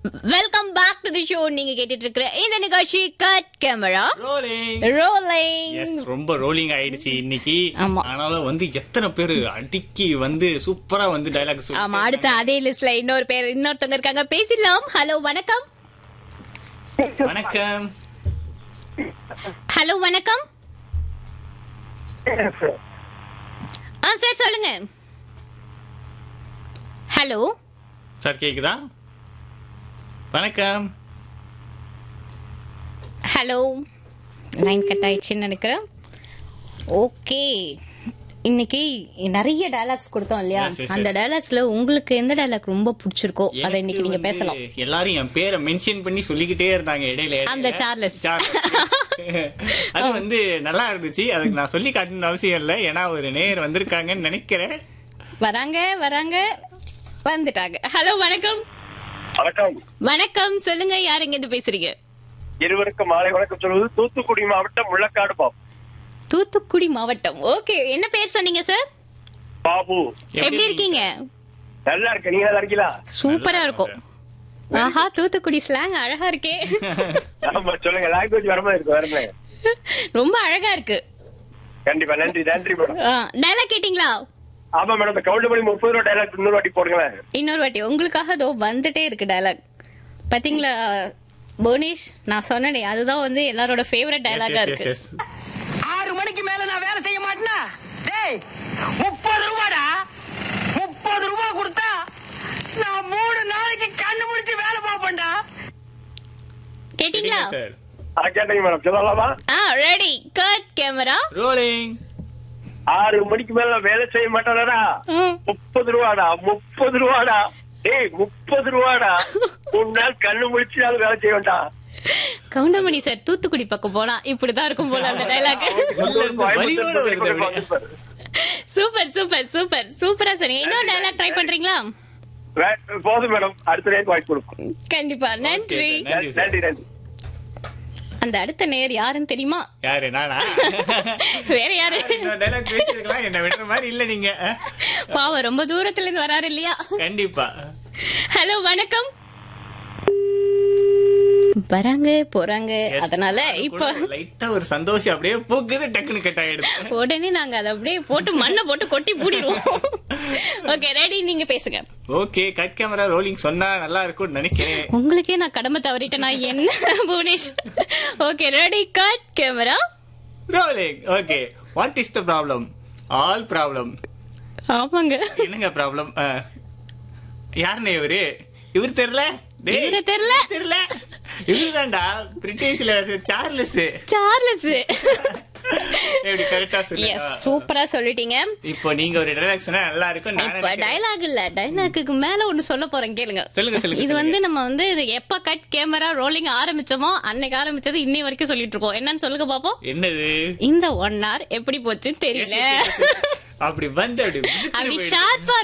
Welcome back to the show நீங்க கேட்டுட்டு இருக்கிற இந்த நிகழ்ச்சி cut camera rolling rolling yes ரொம்ப ரோலிங் ஆயிடுச்சு இன்னைக்கு ஆமா. ஆனாலும் வந்து எத்தனை பேரு அடிக்கி வந்து சூப்பரா வந்து டைலாக் ஆமா அடுத்த அதே லிஸ்ட்ல இன்னொரு பேர் இன்னொருத்தவங்க இருக்காங்க பேசிடலாம் ஹலோ வணக்கம் வணக்கம் ஹலோ வணக்கம் ஆ சார் சொல்லுங்க ஹலோ சார் கேக்குதா வணக்கம் ஹலோ லைன் கட் ஆயிடுச்சுன்னு நினைக்கிறேன் ஓகே இன்னைக்கு நிறைய டயலாக்ஸ் கொடுத்தோம் இல்லையா Yes, yes, yes. அந்த டயலாக்ஸ்ல உங்களுக்கு எந்த டயலாக் ரொம்ப பிடிச்சிருக்கோ அதை எனக்கு இன்னைக்கு நீங்க வந்து பேசலாம் எல்லாரும் என் பேரை மென்ஷன் பண்ணி சொல்லிக்கிட்டே இருந்தாங்க இடையில இடையில. அந்த சார்லஸ். சார்லஸ். அது வந்து நல்லா இருந்துச்சு அதுக்கு நான் சொல்லி காட்டணும்னு அவசியம் இல்லை ஏன்னா ஒரு நேர் வந்திருக்காங்கன்னு நினைக்கிறேன் வராங்க வராங்க வந்துட்டாங்க ஹலோ வணக்கம் வணக்கம் வணக்கம் சொல்லுங்க யார் எங்க இருந்து பேசுறீங்க இருவருக்கும் மாலை வணக்கம் சொல்வது தூத்துக்குடி மாவட்டம் முள்ளக்காடு பாபு தூத்துக்குடி மாவட்டம் ஓகே என்ன பேர் சொன்னீங்க சார் பாபு எப்படி இருக்கீங்க நல்லா இருக்க நீங்க நல்லா இருக்கீங்களா சூப்பரா இருக்கும் ஆஹா தூத்துக்குடி ஸ்லாங் அழகா இருக்கே ஆமா சொல்லுங்க லாங்குவேஜ் வரமா இருக்கு வரமே ரொம்ப அழகா இருக்கு கண்டிப்பா நன்றி நன்றி மேடம் டயலாக் கேட்டீங்களா ஆமா மேடம் இந்த கவுண்டமணி முப்பது ரூபா டைலாக் இன்னொரு வாட்டி போடுங்களேன் இன்னொரு வாட்டி உங்களுக்காக அதோ வந்துட்டே இருக்கு டயலாக் பாத்தீங்களா புவனேஷ் நான் சொன்னேனே அதுதான் வந்து எல்லாரோட ஃபேவரட் டயலாகா Yes, yes, இருக்கு yes. ஆறு மணிக்கு மேல நான் வேலை செய்ய மாட்டேனா டேய் முப்பது ரூபாடா முப்பது ரூபா கொடுத்தா நான் மூணு நாளைக்கு கண்ணு முடிச்சு வேலை பார்ப்பேன்டா கேட்டீங்களா சரிங்க சார் ஆ கேட்டீங்க மேடம் சொல்லலாமா ஆ ரெடி கட் கேமரா ரோலிங் ஆறு மணிக்கு மேல நான் வேலை செய்ய மாட்டேனா முப்பது ரூபாடா முப்பது ரூபாடா டேய் முப்பது ரூபாடா மூணு நாள் கண்ணு முடிச்சு அது வேலை செய்ய வேண்டாம் கவுண்டமணி சார் தூத்துக்குடி பக்கம் போனா இப்படிதான் இருக்கும் போல அந்த டயலாக் வலியோட வருது அப்படியே. சூப்பர் சூப்பர் சூப்பர் சூப்பரா சார் இன்னொரு டயலாக் ட்ரை பண்றீங்களா போதும் மேடம் அடுத்த நேரம் வாய்ப்பு கொடுக்கும் கண்டிப்பா நன்றி Okay, sir. நன்றி, sir. நன்றி நன்றி அந்த அடுத்த நேர் யாருன்னு தெரியுமா யாரு நானா வேற யாரு இன்னொரு dialogue பேசியிருக்கலாம் என்ன விடுற மாதிரி இல்ல நீங்க அஹ். பாவம் ரொம்ப தூரத்துல இருந்து வராரு இல்லையா கண்டிப்பா ஹலோ வணக்கம் வராங்க போறாங்க Yes. அதனால அது இப்ப கூட லைட்டா ஒரு சந்தோஷம் அப்படியே பூக்குது டக்குன்னு கட் ஆயிடுது உடனே நாங்க அதை அப்படியே போட்டு மண்ணை போட்டு கொட்டி மூடிடுவோம் ஓகே ரெடி நீங்க பேசுங்க ஓகே கட் கேமரா ரோலிங் சொன்னா நல்லா இருக்கும்னு நினைக்கிறேன் உங்களுக்கே நான் கடமை தவறிட்டேன் நான் என்ன Bhuvanesh okay ready cut camera rolling okay what is the problem all problem ஆமாங்க என்னங்க ப்ராப்ளம் யாருன்னு இவரு இவர் தெரியல டேய், இவரை தெரியல? தெரியல இவருதான்டா பிரிட்டிஷ்ல சார்லஸ் சார்லஸ் எப்படி கரெக்டா சொல்லுங்க எஸ் சூப்பரா சொல்லிட்டீங்க இப்போ நீங்க ஒரு டைலாக் சொன்னா நல்லா இருக்கும் நான் இப்ப நினைக்கிறேன். டயலாக் இல்ல டயலாக்கு மேல ஒண்ணு சொல்ல போறேன் கேளுங்க சொல்லுங்க, சொல்லுங்க, இது வந்து சொல்லுங்க. நம்ம வந்து இது எப்ப கட் கேமரா ரோலிங் ஆரம்பிச்சோமோ அன்னைக்கு ஆரம்பிச்சது இன்னை வரைக்கும் சொல்லிட்டு இருக்கோம் என்னன்னு சொல்லுங்க பாப்போம் என்னது இந்த ஒன் hour எப்படி போச்சுன்னு Yes, தெரியல yes, yes, yes. அப்படி வந்து அப்படி விசித்திர அப்படி போயிடுச்சு. ஷார்ப்பா